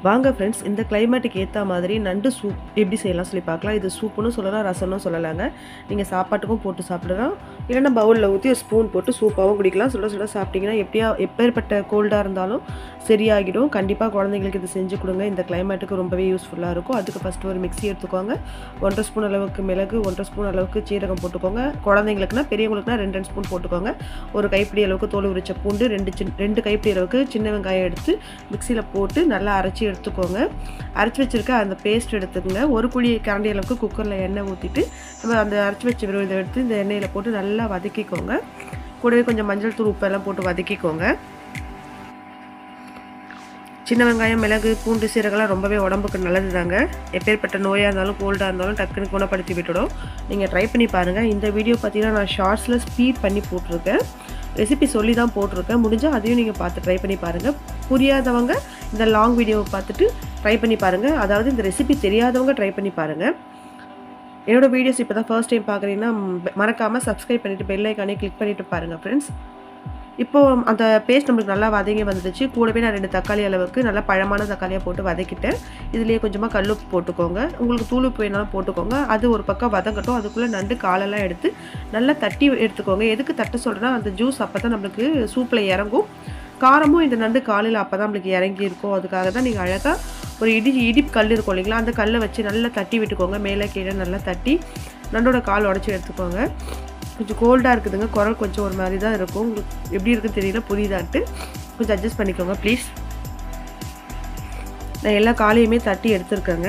வாங்க ஃப்ரெண்ட்ஸ் இந்த கிளைமேட்டுக்கு ஏற்ற மாதிரி நண்டு சூப் எப்படி செய்யலாம் சொல்லி பார்க்கலாம் இது சூப்புன்னு சொல்லலாம் ரசம்னு சொல்லலாங்க நீங்கள் சாப்பாட்டுக்கும் போட்டு சாப்பிடலாம் இல்லைன்னா பவுலில் ஊற்றி ஒரு ஸ்பூன் போட்டு சூப்பாகவும் குடிக்கலாம் சுட சுட சாப்பிட்டிங்கன்னா எப்படியா எப்பேற்பட்ட கோல்டாக இருந்தாலும் சரியாகிடும் கண்டிப்பாக குழந்தைங்களுக்கு இது செஞ்சு கொடுங்க இந்த கிளைமேட்டுக்கு ரொம்பவே யூஸ்ஃபுல்லாக இருக்கும் அதுக்கு ஃபஸ்ட்டு ஒரு மிக்ஸி எடுத்துக்கோங்க ஒன்றரை ஸ்பூன் அளவுக்கு மிளகு ஒன்றரை ஸ்பூன் அளவுக்கு சீரகம் போட்டுக்கோங்க குழந்தைங்களுக்குனா பெரியவங்களுக்குனா ரெண்டு ரெண்டு ஸ்பூன் போட்டுக்கோங்க ஒரு கைப்பிடி அளவுக்கு தோல் உரிச்ச பூண்டு ரெண்டு சின் ரெண்டு கைப்பிடி அளவுக்கு சின்ன வெங்காயம் எடுத்து மிக்சியில் போட்டு நல்லா அரைச்சி எடுத்துக்கோங்க அரைச்சி வச்சுருக்க அந்த பேஸ்ட் எடுத்துக்கோங்க ஒரு குழி கரண்டி அளவுக்கு குக்கரில் எண்ணெய் ஊற்றிட்டு நம்ம அந்த அரைச்சி வச்ச விரோதை எடுத்து இந்த எண்ணெயில் போட்டு நல்லா வதக்கிக்கோங்க கூடவே கொஞ்சம் மஞ்சள் தூள் உப்பெல்லாம் போட்டு வதக்கிக்கோங்க சின்ன வெங்காயம் மிளகு பூண்டு சீரகெல்லாம் ரொம்பவே உடம்புக்கு நல்லது தாங்க எப்பேற்பட்ட நோயாக இருந்தாலும் கோல்டாக இருந்தாலும் டக்குன்னு குணப்படுத்தி விட்டுடும் நீங்கள் ட்ரை பண்ணி பாருங்கள் இந்த வீடியோ பார்த்தீங்கன்னா நான் ஷார்ட்ஸில் ஸ்பீட் பண்ணி போட்டிருக்கேன் ரெசிபி சொல்லி தான் போட்டிருக்கேன் முடிஞ்சால் அதையும் நீங்கள் பார்த்து ட்ரை பண்ணி பாருங்கள் புரியாதவங்க இந்த லாங் வீடியோவை பார்த்துட்டு ட்ரை பண்ணி பாருங்கள் அதாவது இந்த ரெசிபி தெரியாதவங்க ட்ரை பண்ணி பாருங்கள் என்னோடய வீடியோஸ் இப்போ தான் ஃபர்ஸ்ட் டைம் பார்க்குறீங்கன்னா மறக்காமல் சப்ஸ்கிரைப் பண்ணிவிட்டு பெல் ஐக்கானே கிளிக் பண்ணிவிட்டு பாருங்கள் ஃப்ரெண்ட்ஸ் இப்போது அந்த பேஸ்ட் நம்மளுக்கு நல்லா வதங்கி வந்துடுச்சு கூடவே நான் ரெண்டு தக்காளி அளவுக்கு நல்லா பழமான தக்காளியாக போட்டு வதக்கிட்டேன் இதுலேயே கொஞ்சமாக கல்லுப்பு போட்டுக்கோங்க உங்களுக்கு தூளுப்பு வேணாலும் போட்டுக்கோங்க அது ஒரு பக்கம் வதங்கட்டும் அதுக்குள்ளே நண்டு காலெல்லாம் எடுத்து நல்லா தட்டி எடுத்துக்கோங்க எதுக்கு தட்ட சொல்கிறேன்னா அந்த ஜூஸ் அப்போ தான் நம்மளுக்கு சூப்பில் இறங்கும் காரமும் இந்த நண்டு காலையில் அப்போ தான் நம்மளுக்கு இறங்கி இருக்கும் அதுக்காக தான் நீங்கள் அழகாக ஒரு இடி இடிப்பு கல் இருக்கும் இல்லைங்களா அந்த கல்லை வச்சு நல்லா தட்டி விட்டுக்கோங்க மேலே கீழே நல்லா தட்டி நண்டோட கால் உடச்சி எடுத்துக்கோங்க கொஞ்சம் கோல்டாக இருக்குதுங்க குரல் கொஞ்சம் ஒரு மாதிரி தான் இருக்கும் உங்களுக்கு எப்படி இருக்குன்னு தெரியல புரியுதான்ட்டு கொஞ்சம் அட்ஜஸ்ட் பண்ணிக்கோங்க ப்ளீஸ் நான் எல்லா காலையுமே தட்டி எடுத்துருக்கேங்க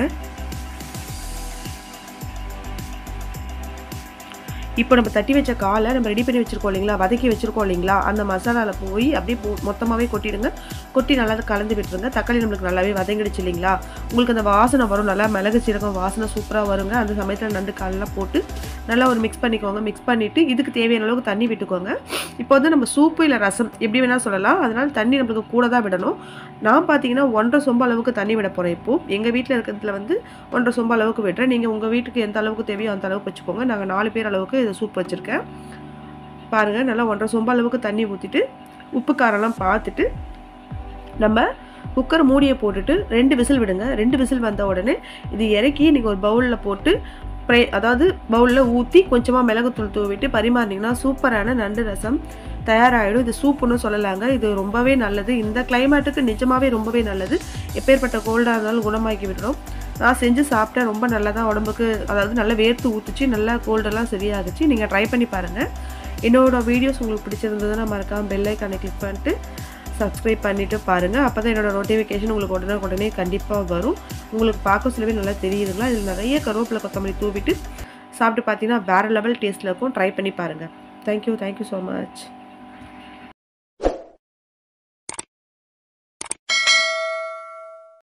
இப்போ நம்ம தட்டி வச்ச காலை நம்ம ரெடி பண்ணி வச்சுருக்கோம் இல்லைங்களா வதக்கி வச்சுருக்கோம் இல்லைங்களா அந்த மசாலாவில் போய் அப்படியே போ மொத்தமாகவே கொட்டிடுங்க கொட்டி நல்லா கலந்து விட்டுருங்க தக்காளி நம்மளுக்கு நல்லாவே வதங்கிடுச்சு இல்லைங்களா உங்களுக்கு அந்த வாசனை வரும் நல்லா மிளகு சீரகம் வாசனை சூப்பராக வருங்க அந்த சமயத்தில் நண்டு காலெல்லாம் போட்டு நல்லா ஒரு மிக்ஸ் பண்ணிக்கோங்க மிக்ஸ் பண்ணிவிட்டு இதுக்கு தேவையான அளவுக்கு தண்ணி விட்டுக்கோங்க இப்போ வந்து நம்ம சூப்பு இல்லை ரசம் எப்படி வேணால் சொல்லலாம் அதனால் தண்ணி நம்மளுக்கு கூட தான் விடணும் நான் பார்த்தீங்கன்னா ஒன்றரை சொம்பு அளவுக்கு தண்ணி விட போகிறேன் இப்போது எங்கள் வீட்டில் இருக்கிறதுல வந்து ஒன்றரை சொம்பு அளவுக்கு விடுறேன் நீங்கள் உங்கள் வீட்டுக்கு எந்த அளவுக்கு தேவையோ அந்த அளவுக்கு வச்சுக்கோங்க நாங்கள் நாலு பேர் அளவுக்கு இதை சூப் வச்சுருக்கேன் பாருங்கள் நல்லா ஒன்றரை சொம்பு அளவுக்கு தண்ணி ஊற்றிட்டு உப்பு காரம்லாம் பார்த்துட்டு நம்ம குக்கர் மூடியை போட்டுட்டு ரெண்டு விசில் விடுங்க ரெண்டு விசில் வந்த உடனே இது இறக்கி நீங்கள் ஒரு பவுலில் போட்டு ப்ரை அதாவது பவுலில் ஊற்றி கொஞ்சமாக மிளகுத்தூள் தூவிட்டு பரிமாறினீங்கன்னா சூப்பரான நண்டு ரசம் தயாராகிடும் இது சூப்புன்னு சொல்லலாங்க இது ரொம்பவே நல்லது இந்த கிளைமேட்டுக்கு நிஜமாகவே ரொம்பவே நல்லது எப்பேற்பட்ட கோல்டாக இருந்தாலும் குணமாக்கி விட்டுரும் நான் செஞ்சு சாப்பிட்டேன் ரொம்ப நல்லா தான் உடம்புக்கு அதாவது நல்லா வேர்த்து ஊற்றுச்சு நல்லா கோல்டெல்லாம் சரியாகுச்சு நீங்கள் ட்ரை பண்ணி பாருங்கள் என்னோடய வீடியோஸ் உங்களுக்கு பிடிச்சிருந்ததுன்னா மறக்காமல் பெல் ஐக்கானை கிளிக் பண்ணிட்டு சப்ஸ்கிரைப் பண்ணிவிட்டு பாருங்கள் அப்போ தான் என்னோடய நோட்டிஃபிகேஷன் உங்களுக்கு உடனே உடனே கண்டிப்பாக வரும் உங்களுக்கு பார்க்க சொல்லவே நல்லா தெரியுதுங்களா இதில் நிறைய கருவேப்பிலை கொத்தமல்லி தூவிட்டு சாப்பிட்டு பார்த்தீங்கன்னா வேறு லெவல் டேஸ்ட்டில் இருக்கும் ட்ரை பண்ணி பாருங்கள் தேங்க்யூ தேங்க்யூ ஸோ மச்